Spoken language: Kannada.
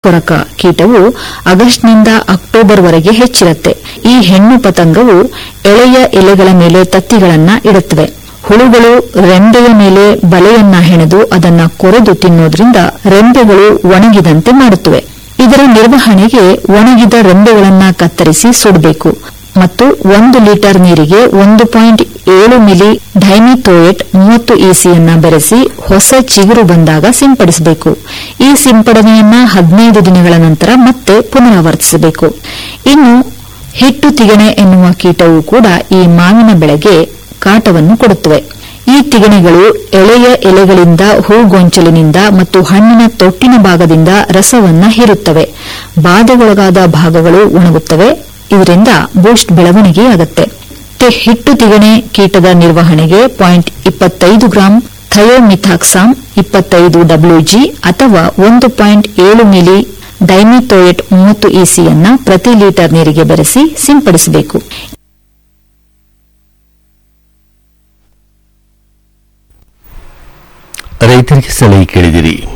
ಕೊರಕ ಕೀಟವು ಆಗಸ್ಟ್ನಿಂದ ಅಕ್ಟೋಬರ್ ವರೆಗೆ ಹೆಚ್ಚಿರುತ್ತೆ ಈ ಹೆಣ್ಣು ಪತಂಗವು ಎಳೆಯ ಎಲೆಗಳ ಮೇಲೆ ತತ್ತಿಗಳನ್ನ ಇಡುತ್ತವೆ ಹುಳುಗಳು ರೆಂಬೆಯ ಮೇಲೆ ಬಲೆಯನ್ನ ಹೆಣೆದು ಅದನ್ನ ಕೊರೆದು ತಿನ್ನೋದ್ರಿಂದ ರೆಂಬೆಗಳು ಒಣಗಿದಂತೆ ಮಾಡುತ್ತವೆ ಇದರ ನಿರ್ವಹಣೆಗೆ ಒಣಗಿದ ರೆಂಬೆಗಳನ್ನ ಕತ್ತರಿಸಿ ಸುಡಬೇಕು ಮತ್ತು ಒಂದು ಲೀಟರ್ ನೀರಿಗೆ ಒಂದು ಪಾಯಿಂಟ್ ಏಳು ಮಿಲಿ ಡೈಮಿಥೋಯೇಟ್ ಮೂವತ್ತು ಇಸಿಯನ್ನ ಬೆರೆಸಿ ಹೊಸ ಚಿಗುರು ಬಂದಾಗ ಸಿಂಪಡಿಸಬೇಕು ಈ ಸಿಂಪಡಣೆಯನ್ನ ಹದಿನೈದು ದಿನಗಳ ನಂತರ ಮತ್ತೆ ಪುನರಾವರ್ತಿಸಬೇಕು ಇನ್ನು ಹಿಟ್ಟು ತಿಗಣೆ ಎನ್ನುವ ಕೀಟವು ಕೂಡ ಈ ಮಾವಿನ ಬೆಳೆಗೆ ಕಾಟವನ್ನು ಕೊಡುತ್ತವೆ ಈ ತಿಗಣೆಗಳು ಎಳೆಯ ಎಲೆಗಳಿಂದ ಹೂಗೊಂಚಲಿನಿಂದ ಮತ್ತು ಹಣ್ಣಿನ ತೊಟ್ಟಿನ ಭಾಗದಿಂದ ರಸವನ್ನ ಹೀರುತ್ತವೆ ಬಾಧೆಗೊಳಗಾದ ಭಾಗಗಳು ಒಣಗುತ್ತವೆ ಇದರಿಂದ ಬೂಸ್ಟ್ ಬೆಳವಣಿಗೆಯಾಗುತ್ತೆ ತೆ- ಹಿಟ್ಟು ತಿಗಣೆ ಕೀಟದ ನಿರ್ವಹಣೆಗೆ ಪಾಯಿಂಟ್ ಇಪ್ಪತ್ತೈದು ಗ್ರಾಂ ಥಯೋಮಿಥಾಕ್ಸಾಮ್ ಇಪ್ಪತ್ತೈದು ಡಬ್ಲ್ಯೂಜಿ ಅಥವಾ ಒಂದು ಪಾಯಿಂಟ್ ಏಳು ಮಿಲಿ ಡೈಮಿಥೋಯೇಟ್ ಮೂವತ್ತು ಇಸಿಯನ್ನ ಪ್ರತಿ ಲೀಟರ್ ನೀರಿಗೆ ಬೆರೆಸಿ ಸಿಂಪಡಿಸಬೇಕು ರೈತರಿಗೆ ಸಲಹೆ ಕೇಳಿದಿರಿ